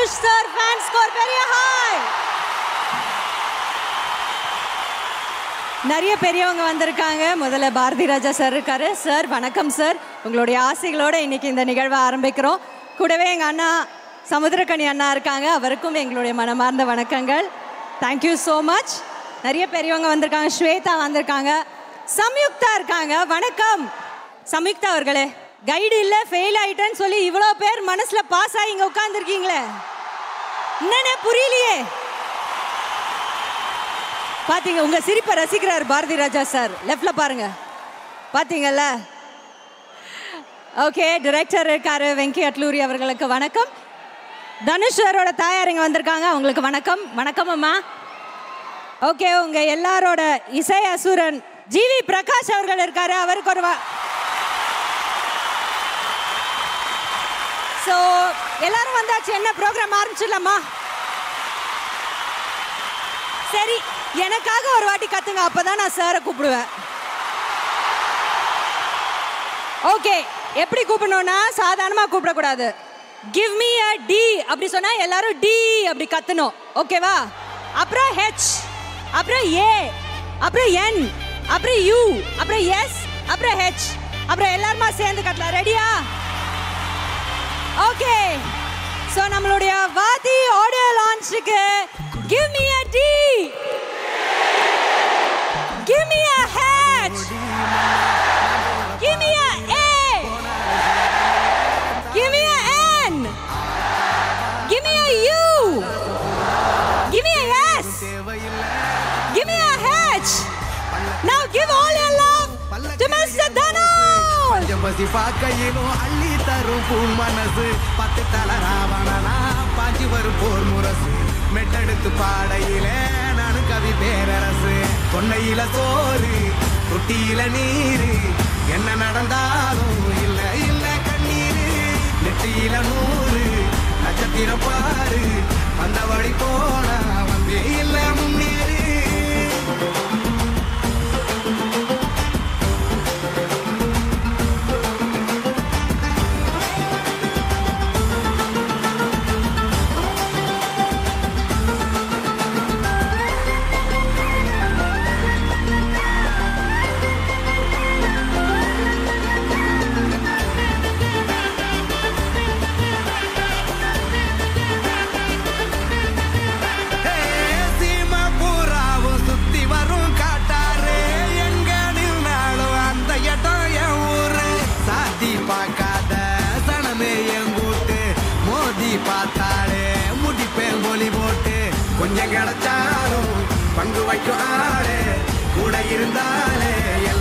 Dhanush sir fan score பெரிய hi நிறைய பெரியவங்க வந்திருக்காங்க முதல்ல பாரதி ராஜா சார் இருக்காரு சார் வணக்கம் சார் உங்களுடைய ஆசைகளோட இன்னைக்கு இந்த நிகழ்வை ஆரம்பிக்கிறோம் கூடவே எங்கள் அண்ணா சமுத்திரக்கனி அண்ணா இருக்காங்க அவருக்கும் எங்களுடைய மனமார்ந்த வணக்கங்கள் தேங்க்யூ ஸோ மச் நிறைய பெரியவங்க வந்திருக்காங்க ஸ்வேதா வந்திருக்காங்க சம்யுக்தா இருக்காங்க வணக்கம் சம்யுக்தா அவர்களே கைடு இல்லை ஃபெயில் ஆயிட்டேன்னு சொல்லி இவ்வளோ பேர் மனசில் பாஸ் ஆகி இங்கே உட்காந்துருக்கீங்களே என்னன்னே புரியலையே பாத்தீங்க உங்க சிரிப்பை ரசிக்கிறார் பாரதி ராஜா சார் லெஃப்ட்ல பாருங்க பாத்தீங்கல்ல ஓகே டிரெக்டர் இருக்காரு வெங்கி அட்லூரி அவர்களுக்கு வணக்கம் தனுஷ் சாரோட தாயார் இங்க வந்திருக்காங்க அவங்களுக்கு வணக்கம் வணக்கம் அம்மா ஓகே உங்க எல்லாரோட இசை அசுரன் ஜிவி பிரகாஷ் அவர்கள் இருக்காரு அவருக்கு ஒரு ஸோ எல்லாரும் வந்தாச்சு என்ன ப்ரோக்ராம் ஆரம்பிச்சிடலாமா சரி எனக்காக ஒரு வாட்டி கத்துங்க அப்பதான் நான் சாரை கூப்பிடுவேன் ஓகே எப்படி கூப்பிடணும்னா சாதாரணமா கூப்பிடக்கூடாது கிவ் மீ அ டி அப்படி சொன்னா எல்லாரும் டி அப்படி கத்தணும் ஓகேவா அப்புறம் ஹெச் அப்புறம் ஏ அப்புறம் என் அப்புறம் யூ அப்புறம் எஸ் அப்புறம் ஹெச் அப்புறம் எல்லாருமா சேர்ந்து கட்டலாம் ரெடியா ஓகே ஸோ நம்மளுடைய வாதி ஆடியோ லான்ச்சுக்கு give me a D give me a H give me a A give me a N give me a U give me a S give me a H Now give all your love to Mr. Dhanush! பஞ்சபசி பார்க்கையிலும் அள்ளி தரும் பூ மனசு பத்து தல ராவணனா பாஞ்சி வரும் போர் முரசு மெட்டெடுத்து பாடையில நானு கவி பேரரசு தொண்டையில சோறு தொட்டியில நீரு என்ன நடந்தாலும் இல்ல இல்ல கண்ணீரு நெட்டியில நூறு நட்சத்திரம் பாரு அந்த வழி போனா வந்தே இல்ல முன்னேறு சீமா பூராவும் சுத்தி வரும் காட்டாரு எங்க நின்னாலும் அந்த இடம் என் ஊரு சாத்தி பார்க்காத சனமே என் கூட்டு மோதி பார்த்தாலே முடிப்பேன் ஒலி போட்டு கொஞ்சம் கிடைச்சாலும் பங்கு வைக்கும் ஆளு கூட இருந்தாலே